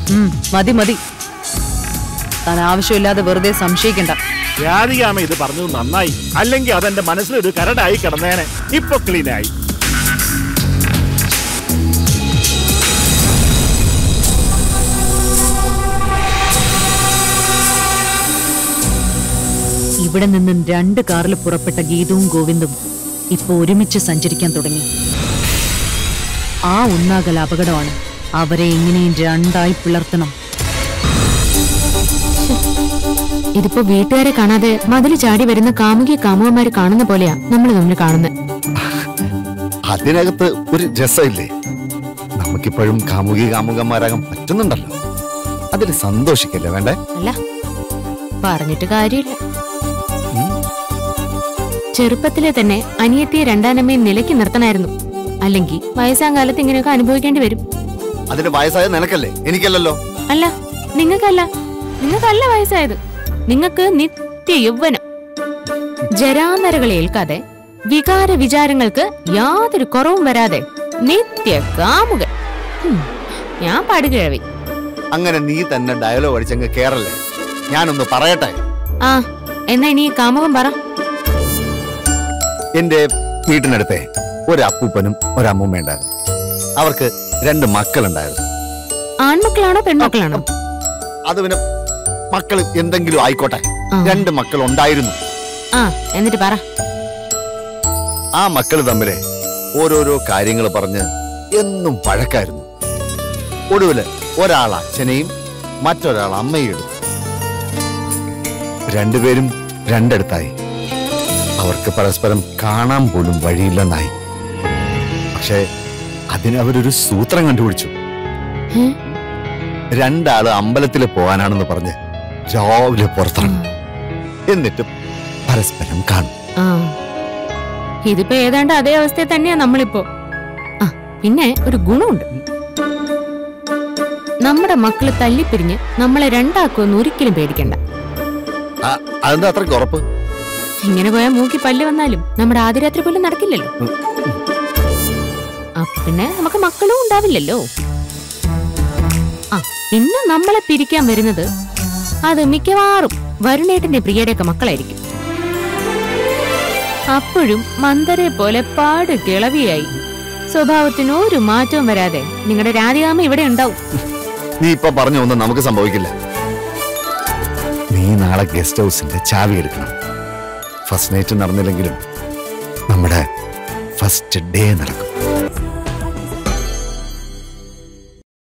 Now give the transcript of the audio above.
ഉം, മതി മതി താൻ ആവശ്യമില്ലാതെ വെറുതെ സംശയിക്കണ്ട രാധികാമ ഇത് പറഞ്ഞത് നന്നായി അല്ലെങ്കിൽ അതെന്റെ മനസ്സിലൊരു കരടായി കിടന്നേനെ ഇപ്പൊ ക്ലീനായി ഇവിടെ നിന്നും രണ്ട് കാറിൽ പുറപ്പെട്ട ഗീതവും ഗോവിന്ദും ഇപ്പൊ ഒരുമിച്ച് സഞ്ചരിക്കാൻ തുടങ്ങി ആ ഒന്നാകൽ അപകടമാണ് അവരെ എങ്ങനെയും രണ്ടായി പിളർത്തണം ഇതിപ്പോ വീട്ടുകാരെ കാണാതെ മതില് ചാടി വരുന്ന കാമുകിയ കാമുകന്മാര് കാണുന്ന പോലെയാ നമ്മൾ തമ്മിൽ കാണുന്നത് അതിനകത്ത് ഒരു രസമില്ലേ നമുക്കിപ്പോഴും കാമുകി കാമുകന്മാരാകാൻ പറ്റുന്നുണ്ടല്ലോ അതിൽ സന്തോഷിക്കല്ലേ വേണ്ടേ അല്ല പറഞ്ഞിട്ട് കാര്യമില്ല ചെറുപ്പത്തിലെ തന്നെ അനിയത്തിയെ രണ്ടാനമ്മയും നിലയ്ക്ക് നിർത്തണമായിരുന്നു അല്ലെങ്കിൽ വയസ്സാം കാലത്ത് ഇങ്ങനെയൊക്കെ അനുഭവിക്കേണ്ടി വരും അതിന് വയസ്സായ നിനക്കല്ലേ എനിക്കല്ലല്ലോ അല്ല നിങ്ങൾക്കല്ല നിങ്ങൾക്കല്ല വയസ്സായത് നിങ്ങൾക്ക് നിത്യ യൗവനം ജരാനരകൾ ഏൽക്കാതെ വികാര വിചാരങ്ങൾക്ക് യാതൊരു കുറവും വരാതെ നിത്യ കാമുകൻ ഹും, ഞാൻ പാടുകിഴവി അങ്ങനെ നീ തന്നെ ഡയലോഗ് അടിച്ചങ്ങ് കേറല്ലേ ഞാനൊന്ന് പറയട്ടെ ആ എന്നാ ഇനി കാമുകൻ പറ എന്റെ വീട്ടിനടുത്തെ ഒരു അപ്പൂപ്പനും ഒരു അമ്മൂമ്മ ഉണ്ടായിരുന്നു അവർക്ക് രണ്ട് മക്കളുണ്ടായിരുന്നു ആൺമക്കളാണോ പെൺമക്കളാണോ അത് പിന്നെ മക്കൾ എന്തെങ്കിലും ആയിക്കോട്ടെ ആ. രണ്ട് മക്കൾ ഉണ്ടായിരുന്നു ആ എന്നിട്ട് പറ ആ മക്കൾ തമ്മില് ഓരോരോ കാര്യങ്ങൾ പറഞ്ഞ് എന്നും പഴക്കായിരുന്നു ഒടുവില് ഒരാൾ അച്ഛനെയും മറ്റൊരാൾ അമ്മയും എടുത്തു രണ്ടുപേരും രണ്ടിടത്തായി അവർക്ക് പരസ്പരം കാണാൻ പോലും വഴിയില്ലെന്നായി പക്ഷേ അതിന് അവരൊരു സൂത്രം കണ്ടുപിടിച്ചു ഏ? രണ്ടാള് അമ്പലത്തിൽ പോകാനാണെന്ന് പറഞ്ഞ് രാവിലെ പുറത്തിറങ്ങും എന്നിട്ട് പരസ്പരം കാണും ആ ഇതിപ്പോ ഏതാണ്ട് അതേ അവസ്ഥയിൽ തന്നെയാ നമ്മളിപ്പോ ആ പിന്നെ ഒരു ഗുണമുണ്ട് നമ്മുടെ മക്കള് തല്ലിപ്പിരിഞ്ഞ് നമ്മളെ രണ്ടാക്കുമെന്ന് ഒരിക്കലും പേടിക്കണ്ട ആ, അതെന്താ അത്രയ്ക്ക് ഉറപ്പ് ഇങ്ങനെ പോയാൽ മൂക്കി പല്ല് വന്നാലും നമ്മുടെ ആദ്യരാത്രി പോലും നടക്കില്ലല്ലോ അപ്പൊ പിന്നെ നമുക്ക് മക്കളും ഉണ്ടാവില്ലല്ലോ ആ പിന്നെ നമ്മളെ പിരിക്കാൻ വരുന്നത് അത് മിക്കവാറും വരുണേട്ടന്റെ പ്രിയയുടെയൊക്കെ മക്കളായിരിക്കും അപ്പോഴും മന്ദരെ പോലെ പാട് കിളവിയായി സ്വഭാവത്തിന് ഒരു മാറ്റവും വരാതെ നിങ്ങളുടെ രാധികാമ ഇവിടെ ഉണ്ടാവും നീ ഇപ്പൊ പറഞ്ഞ ഒന്നും നമുക്ക് സംഭവിക്കില്ല നീ നാളെ ഗസ്റ്റ് ഹൗസിന്റെ ചാവി എടുക്കണം ഫസ്റ്റ് നൈറ്റ് നടന്നില്ലെങ്കിലും നമ്മുടെ ഫസ്റ്റ് ഡേ നടക്കും